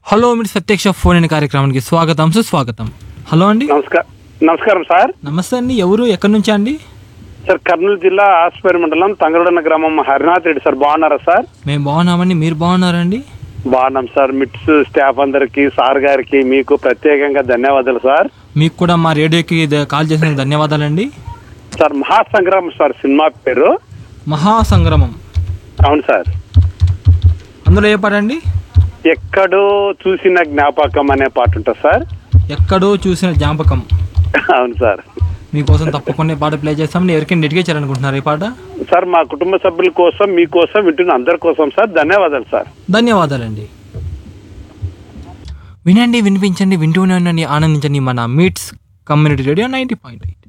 hello మీరు ప్రత్యక్ష phone in కార్యక్రమానికి స్వాగతం సుస్వాగతం హలో అండి నమస్కారం నమస్కారం సార్ నమస్తే అండి ఎవరు ఎక్కడి నుంచి అండి సార్ కర్నూలు జిల్లా ఆస్పేరు మండలం తంగరడన్న గ్రామం హరినాథ్ రెడ్డి సార్ బాగున్నారా సార్ మేము బాగున్నామండి మీరు బాగున్నారండి బాగున్నాం సార్ మిట్స్ స్టాఫ్ అందరికి సార్ గారికి మీకు ప్రత్యేకంగా ధన్యవాదాలు సార్ మీకు కూడా మా రేడియోకి ద- కాల్ చేసినందుకు ధన్యవాదాలండి సార్ మహాసంగ్రామం సార్ సినిమా పేరు మహాసంగ్రమం అవును సార్ అందులో ఏ పాట అండి ఎక్కడో చూసిన జ్ఞాపకం అనే పాట ఉంటుంది సార్ ఎక్కడో చూసిన జ్ఞాపకం అవును సార్ మీకోసం తప్పకుండా ఈ పాట ప్లే చేస్తామని ఎవరికైనా డెడికేట్ చేయాలనుకుంటున్నారు ఈ పాట సార్ మా కుటుంబ సభ్యుల కోసం మీకోసం వింటున్న అందరి కోసం సార్ ధన్యవాదాలు సార్ ధన్యవాదాలండి వినండి వినిపించండి వింటూనే ఉండండి ఆనందించండి మన meets community radio ninety point eight